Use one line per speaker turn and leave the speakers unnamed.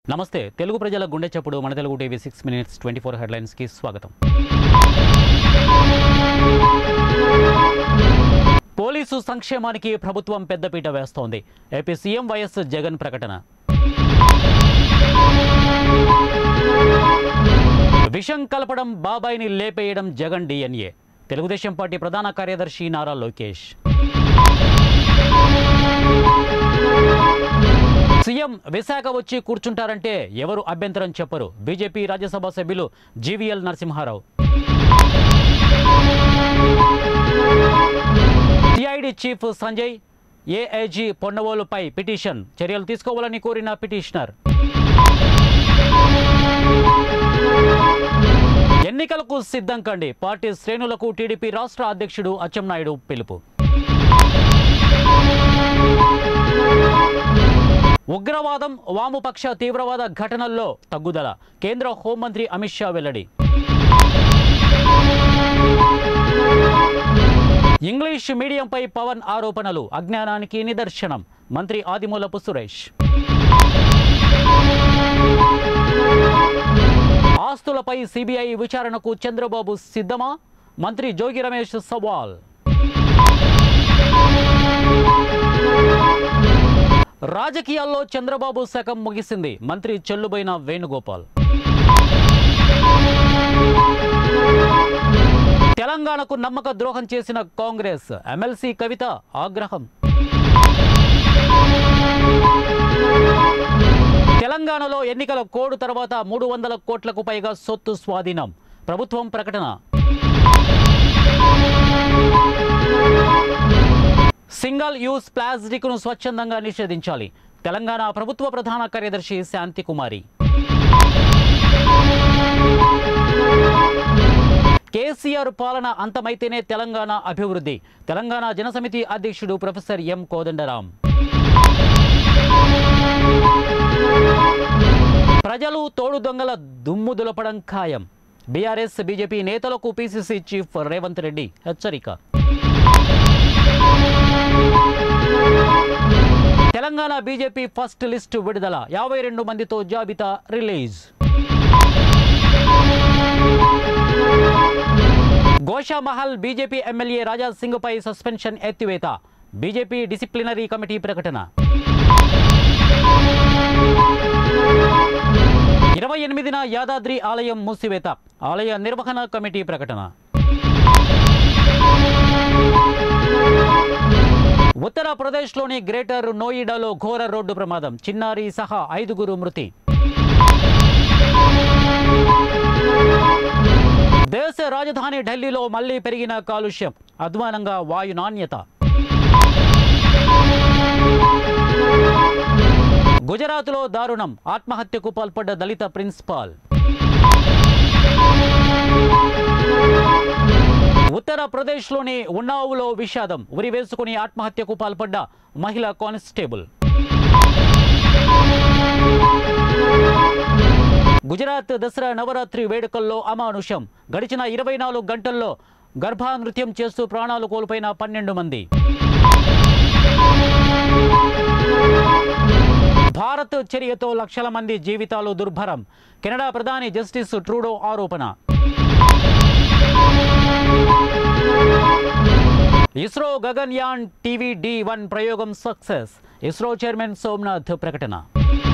నమస్తే తెలుగు ప్రజల గుండె చప్పుడు మన Telugu TV six minutes twenty four హెడ్లైన్స్కి స్వాగతం పోలీసు సంక్షేమానికి ప్రభుత్వం పెద్దపీట వేస్తోంది ఏపీ సీఎం వైఎస్ జగన్ ప్రకటన విషం కలపడం బాబాయిని లేపేయడం జగన్ డిఎన్ఏ తెలుగుదేశం పార్టీ ప్రధాన కార్యదర్శి నారా లోకేష్ సీఎం విశాఖ వచ్చి కూర్చుంటారంటే ఎవరు అభ్యంతరం చెప్పరు బీజేపీ రాజ్యసభ సభ్యులు GVL Narasimha Rao CID chief Sanjay AIG పొన్నవోలుపై పిటిషన్ చర్యలు తీసుకోవాలని కోరిన పిటిషనర్ ఎన్నికలకు సిద్ధం కండి పార్టీ శ్రేణులకు టీడీపీ రాష్ట్ర అధ్యక్షుడు అచ్చెన్నాయుడు పిలుపు ఉగ్రవాదం వామపక్ష తీవ్రవాద ఘటనల్లో తగ్గుదల కేంద్ర హోంమంత్రి అమిత్ షా వెల్లడి ఇంగ్లీష్ మీడియంపై పవన్ ఆరోపణలు అజ్ఞానానికి నిదర్శనం మంత్రి ఆదిమూలపు సురేష్ ఆస్తులపై సిబిఐ విచారణకు చంద్రబాబు సిద్ధమా మంత్రి జోగి రమేష్ సవాల్ రాజకీయాల్లో చంద్రబాబు శకం ముగిసింది మంత్రి చెల్లుబోయిన వేణుగోపాల్ తెలంగాణకు నమ్మక ద్రోహం చేసిన కాంగ్రెస్ ఎమ్మెల్సీ కవిత ఆగ్రహం తెలంగాణలో ఎన్నికల కోడ్ తర్వాత మూడు వందల కోట్లకు పైగా సొత్తు స్వాధీనం ప్రభుత్వం ప్రకటన సింగల్ యూస్ ప్లాస్టిక్ను స్వచ్ఛందంగా నిషేధించాలి తెలంగాణ ప్రభుత్వ ప్రధాన కార్యదర్శి శాంతి కుమారి కేసీఆర్ పాలన అంతమైతేనే తెలంగాణ అభివృద్ధి తెలంగాణ జనసమితి అధ్యక్షుడు ప్రొఫెసర్ ఎం కోదండరాం ప్రజలు తోడు దొంగల దుమ్ము దులపడం ఖాయం బీఆర్ఎస్ బీజేపీ నేతలకు పీసీసీ చీఫ్ రేవంత్ రెడ్డి హెచ్చరిక తెలంగాణ బీజేపీ ఫస్ట్ లిస్ట్ విడుదల యాభై రెండు మందితో జాబితా release Goshamahal BJP MLA Raja Singh పై సస్పెన్షన్ ఎత్తివేత బీజేపీ డిసిప్లినరీ కమిటీ ప్రకటన ఇరవై ఎనిమిదిన యాదాద్రి ఆలయం మూసివేత ఆలయ నిర్వహణ కమిటీ ప్రకటన ఉత్తరప్రదేశ్లోని గ్రేటర్ నోయిడాలో ఘోర రోడ్డు ప్రమాదం చిన్నారి సహా ఐదుగురు మృతి దేశ రాజధాని ఢిల్లీలో మళ్లీ పెరిగిన కాలుష్యం అధ్వానంగా వాయు నాణ్యత గుజరాత్లో దారుణం ఆత్మహత్యకు పాల్పడ్డ దళిత ప్రిన్సిపాల్ ఉత్తరప్రదేశ్లోని ఉన్నావులో విషాదం ఉరి వేసుకుని ఆత్మహత్యకు పాల్పడ్డ మహిళా కానిస్టేబుల్ గుజరాత్ దసరా నవరాత్రి వేడుకల్లో అమానుషం గడిచిన ఇరవై నాలుగు గంటల్లో గర్భానృత్యం చేస్తూ ప్రాణాలు కోల్పోయిన పన్నెండు మంది భారత్ చర్యతో లక్షల మంది జీవితాలు దుర్భరం కెనడా ప్రధాని జస్టిస్ ట్రూడో ఆరోపణ ISRO Gaganyaan TV D one ప్రయోగం సక్సెస్ ఇస్రో చైర్మన్ సోమనాథ్ ప్రకటన